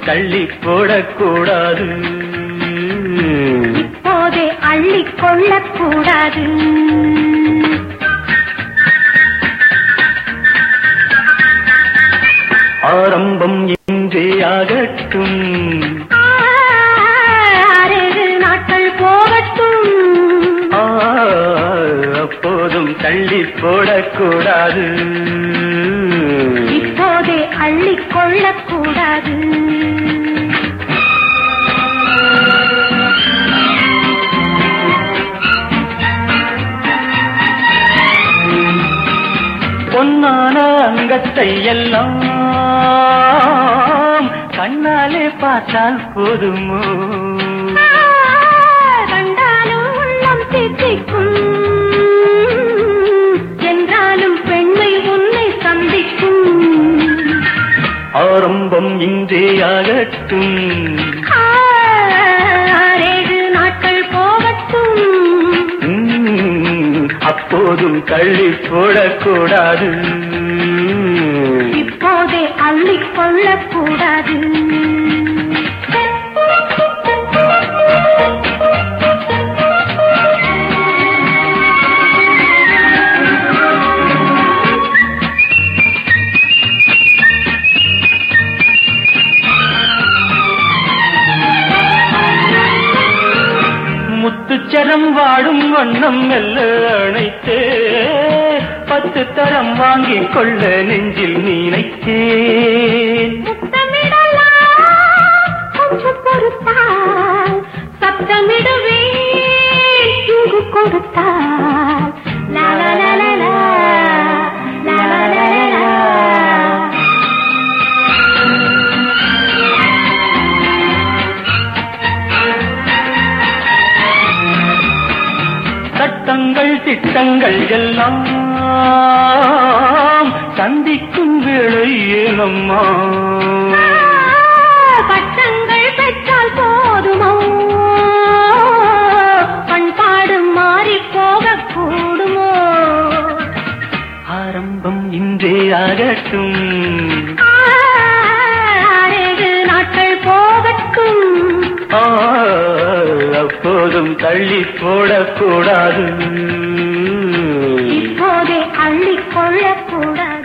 தள்ளி போடக்கூடாது இப்போதே அள்ளிக் கொள்ளக்கூடாது ஆரம்பம் இன்றே ஆகட்டும் ஆறேழு நாட்கள் போகட்டும் ஆ, அப்போதும் தள்ளி போடக்கூடாது இப்போதே அள்ளிக் கொள்ளக்கூடாது பொன்னான அங்கத்தை எல்லாம் கண்ணாலே பார்த்தால் போதுமோ கண்டாலும் உள்ளம் தித்திக்கும் என்றாலும் பெண்மை உன்னை சந்திக்கும் ஆரம்பம் இன்றே ஆகட்டும் ஆறேழு நாட்கள் போகட்டும் ம், அப்போதும் தள்ளி போடக்கூடாது இப்போதே அள்ளிக் கொள்ளக்கூடாது முத்துச்சரம் வாடும் வண்ணம் மெல்ல அணைத்தே பத்து தரம் வாங்கிக் கொள்ள நெஞ்சில் நினைத்தேன் முத்தமிடலாம் கொஞ்சம் பொறுத்தால் சத்தமிடுவேன் இங்கு கொடுத்தால் லா லா லா லா லா லா லா லா லா லா. சட்டங்கள் திட்டங்கள் எல்லாம் சந்திக்கும் வேளை ஏனம்மா பட்டங்கள் பெற்றால் போதுமோ பண்பாடு மாறி போகக்கூடுமோ ஆரம்பம் இன்றே ஆகட்டும் ஆறேழு நாட்கள் போகட்டும் ஆ, அப்போதும் தள்ளி போடக்கூடாது இப்போதே அள்ளிக் கொள்ளக்கூடாது